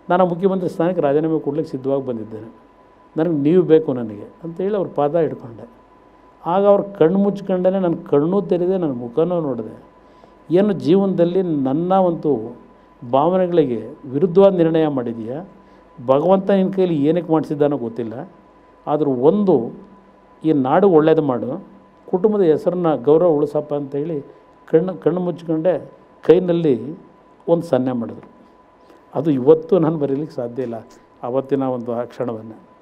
ನಾನು ಆ ಮುಖ್ಯಮಂತ್ರಿ ಸ್ಥಾನಕ್ಕೆ ರಾಜೀನಾಮೆ ಕೊಡ್ಲಿಕ್ಕೆ ಸಿದ್ಧವಾಗಿ ಬಂದಿದ್ದೇನೆ ನನಗೆ ನೀವು ಬೇಕು ನನಗೆ ಅಂತೇಳಿ ಅವ್ರ ಪಾದ ಹಿಡ್ಕೊಂಡೆ ಆಗ ಅವ್ರು ಕಣ್ಣು ಮುಚ್ಕೊಂಡೇ ನನ್ನ ಕಣ್ಣು ತೆರೆದೆ ನನ್ನ ಮುಖನೂ ನೋಡಿದೆ ಏನು ಜೀವನದಲ್ಲಿ ನನ್ನ ಒಂದು ಭಾವನೆಗಳಿಗೆ ವಿರುದ್ಧವಾದ ನಿರ್ಣಯ ಮಾಡಿದೆಯಾ ಭಗವಂತ ನಿನ್ನ ಕೈಲಿ ಏನಕ್ಕೆ ಮಾಡಿಸಿದ್ದಾನೋ ಗೊತ್ತಿಲ್ಲ ಆದರೂ ಒಂದು ಈ ನಾಡು ಒಳ್ಳೇದು ಮಾಡು ಕುಟುಂಬದ ಹೆಸರನ್ನ ಗೌರವ ಉಳಿಸಪ್ಪ ಅಂತೇಳಿ ಕಣ್ಣು ಕಣ್ಣು ಮುಚ್ಕೊಂಡೆ ಕೈನಲ್ಲಿ ಒಂದು ಸನ್ನೆ ಮಾಡಿದ್ರು ಅದು ಇವತ್ತು ನಾನು ಬರೀಲಿಕ್ಕೆ ಸಾಧ್ಯ ಇಲ್ಲ ಆವತ್ತಿನ ಒಂದು ಆ ಕ್ಷಣವನ್ನು